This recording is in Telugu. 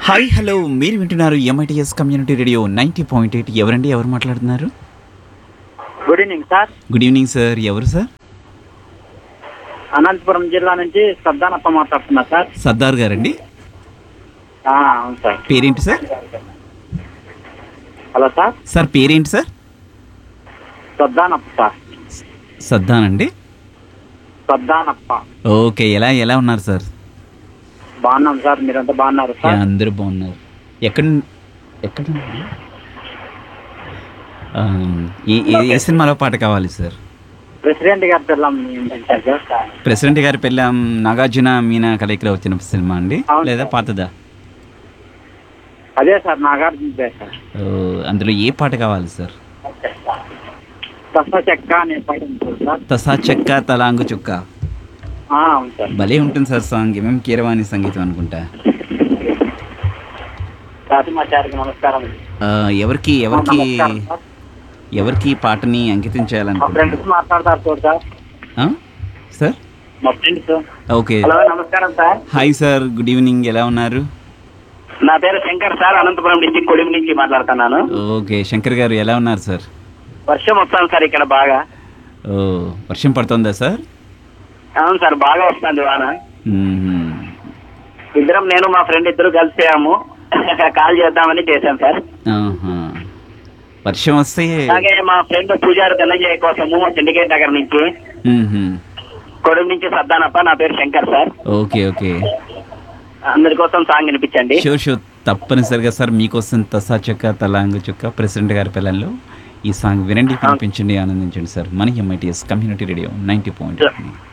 హాయ్ హలో మీరు వింటున్నారు MITS community radio ninety point eight ఎవరండి ఎవరు మాట్లాడుతున్నారు good evening sir good evening sir ఎవరు సార్ అనంతపురం జిల్లా నుంచి సద్దానప్ప మాట్లాడుతున్నా సార్ సర్దార్ గారండి ఆ, అవును సార్ పేరేంటి సార్ హలో సార్ సార్ పేరేంటి సార్ సద్దానప్ప సార్ సద్దానండి సద్దానప్ప ఓకే ఎలా ఎలా ఉన్నారు సార్ బాగున్నాం సార్ మీరంతా బాగున్నారు యా, సార్ అందరూ బాగున్నారు ఎక్కడ ఎక్కడ ఆ, ఏ ఏ- ఏ సినిమాలో పాట కావాలి సార్ ప్రెసిడెంట్ గారి పిల్లం ఏంటంటే సార్ ప్రెసిడెంట్ గారి పెళ్ళాం నాగార్జున మీనా కలయికలో వచ్చిన సినిమా అండి అవును లేదా సార్. పాతదా అదే సార్ నాగార్జున దే సార్ ఓ, అందులో ఏ పాట కావాలి సార్ తస్వ చెక్క అనే పాట ఉంటుంది సార్ తసా చెక్క తలాంగు చుక్క ఆ, అవును సార్ భలే ఉంటుంది సార్ సాంగ్ ఎంఎం కీరవాణి సంగీతం అనుకుంటా రాసిమాచారికి నమస్కారం ఆ, ఎవరికి ఎవరికి నమస్కారం సార్. ఎవరికి ఈ పాటని అంకితం మా చేయాలనుకుంటున్నారు ఫ్రెండ్స్ మాట్లాడతారు చూడు సార్ ఆ? సార్ మా ఫ్రెండ్స్ ఓకే హలో నమస్కారం sir hi sir good evening ఎలా ఉన్నారు నా పేరు శంకర్ సార్ అనంతపురం డిస్టిక్ కొడిమి నుంచి మాట్లాడుతున్నాను ఓకే శంకర్ గారు ఎలా ఉన్నారు సార్ వర్షం వస్తాను సార్ ఇక్కడ బాగా ఓ వర్షం పడుతుందా సార్ అవును సార్ బాగా వస్తుంది వాన మ్మ్. ఇద్దరం నేను మా ఫ్రెండ్ ఇద్దరు కలిసాము కాల్ చేద్దామని చేశాం సార్ ఆహా. వర్షం వస్తే అలాగే మా ఫ్రెండ్ పూజారి ధనంజయ కోసము సిండికేట్ నగర్ నుంచి మ్మ్. కొడుకు నుంచి సర్దానప్ప నా పేరు శంకర్ సార్ ఓకే ఓకే అందరి కోసం సాంగ్ వినిపించండి షూర్ షూర్ తప్పనిసరిగా సార్ మీకోసం తసా చెక్క తలాంగు చుక్క ప్రెసిడెంట్ గారి పిల్లల్లో ఈ సాంగ్ వినండి వినిపించండి ఆనందించండి సార్ మన MITS community radio ninety point